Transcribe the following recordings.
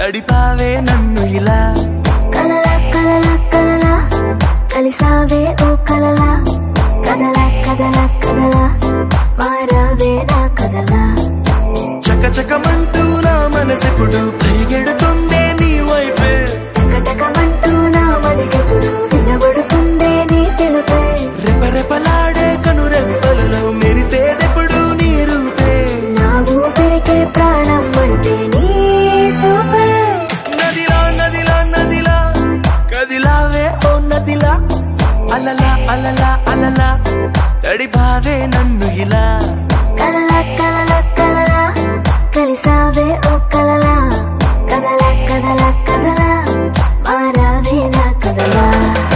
తడిపావే నన్ను ఇలా కలలా కలలా కలలా కలిసావే ఓ కలలా కదలా కదలా కదలా మారావే నా కదలా చకచకమంటూ నా మనసెప్పుడు పరిగెడుతుందే నీ వైపే టకటకమంటూ నా మదికెప్పుడు వినబడుతుందే నీ తెలుపే రెపరెపలాడే కనురెప్పలలో మెరిసేదెప్పుడు నీ రూపే నా ఊపిరికే ప్రాణం అంటే నీ చూపే నదిలా నదిలా నదిలా కదిలావే ఓ నదిలా అలలా అలలా అలలా తడిపావే నన్ను ఇలా కలలా కలలా కలలా కలిసావే ఓ కలలా కదలా కదలా కదలా మారావే నా కదలా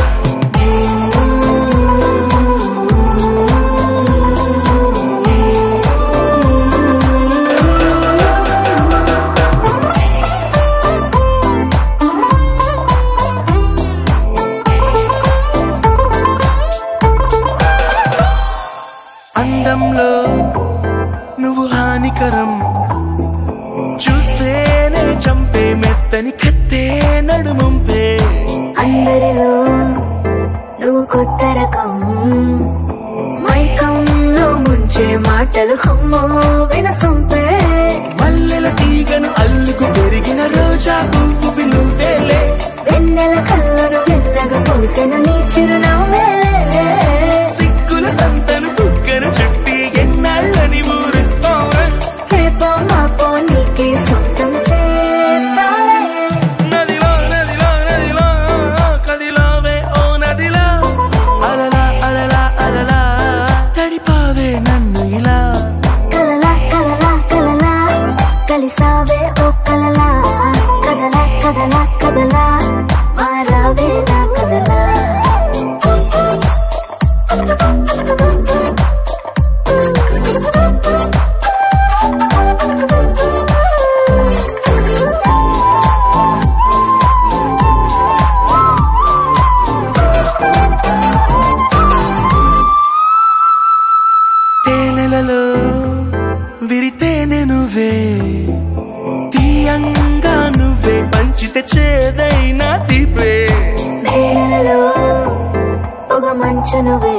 అందంలో నువ్వు హానికరం చూస్తేనే చంపే మెత్తని కత్తే నడుమంపే అందరిలో నువ్వు కొత్త రకం మైకంలో ముంచే మాటలు హమ్మో వినసొంపే మల్లెల తీగను అల్లుకు పెరిగిన రోజా పువ్వు నువ్వేలే వెన్నెల కళ్ళను వెన్నగా పూసిన నీ చిరునవ్వే సిక్కుల సంతను కుక్కను చుట్టి ఎన్నాళ్ళని ఊరిస్తావే రేపో మాపో నీకే సొంతం చేస్తాలే నదిలో నదిలో నదిలో కదిలావే ఓ నదిలా అలలా అలలా అలలా తడిపావే నన్ను ఇలా కలలా కలలా కలలా కలిసావే ఓ కలలా కదలా కదలా కదలా మారావే నా కదలా తేనెలలో విరితేనె నువ్వే తీయంగా నువ్వే పంచితే చేదైనా తీపే నేలలో పొగ మంచు నువ్వే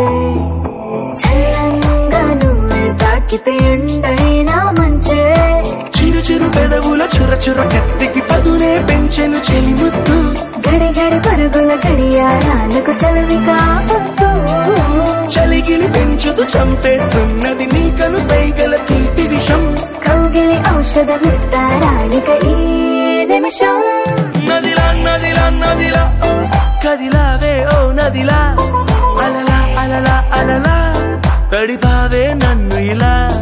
చల్లంగా నువ్వే తాకితే ఎండైనా మంచే చిరు చిరు పెదవుల చుర చుర కత్తికి పదునే పెంచెను చెలిముద్దు గడి గడి పరుగుల గడియారాలకు సెలవి కావద్దు చలిగిలి పెంచుతూ చంపేస్తున్నది నీకను సైగల తీపి విషం కౌగిలి ఔషధమిస్తారానిక ఈ నిమిషం నదిలా నదిలా నదిలా కదిలావే ఓ నదిలా అలలా అలలా అలలా తడిపావే నన్ను ఇలా